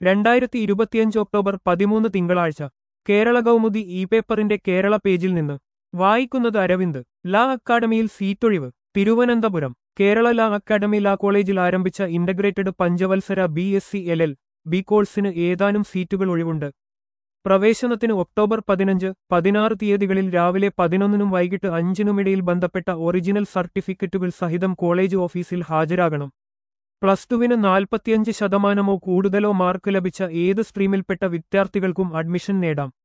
രണ്ടായിരത്തി ഇരുപത്തിയഞ്ച് ഒക്ടോബർ പതിമൂന്ന് തിങ്കളാഴ്ച കേരള കൗമുദി ഇ പേപ്പറിന്റെ കേരള പേജിൽ നിന്ന് വായിക്കുന്നത് അരവിന്ദ് ലാ അക്കാഡമിയിൽ സീറ്റൊഴിവ് തിരുവനന്തപുരം കേരള ലാ അക്കാഡമി ലാ കോളേജിൽ ആരംഭിച്ച ഇന്റഗ്രേറ്റഡ് പഞ്ചവത്സര B S C L L B കോഴ്സിന് ഏതാനും സീറ്റുകൾ ഒഴിവുണ്ട് പ്രവേശനത്തിന് ഒക്ടോബർ പതിനഞ്ച് പതിനാറ് തീയതികളിൽ രാവിലെ പതിനൊന്നിനും വൈകിട്ട് അഞ്ചിനുമിടയിൽ ബന്ധപ്പെട്ട ഒറിജിനൽ സർട്ടിഫിക്കറ്റുകൾ സഹിതം കോളേജ് ഓഫീസിൽ ഹാജരാകണം പ്ലസ് ടുവിന് നാൽപ്പത്തിയഞ്ച് ശതമാനമോ കൂടുതലോ മാർക്ക് ലഭിച്ച ഏത് സ്ട്രീമിൽപ്പെട്ട വിദ്യാർത്ഥികൾക്കും അഡ്മിഷൻ നേടാം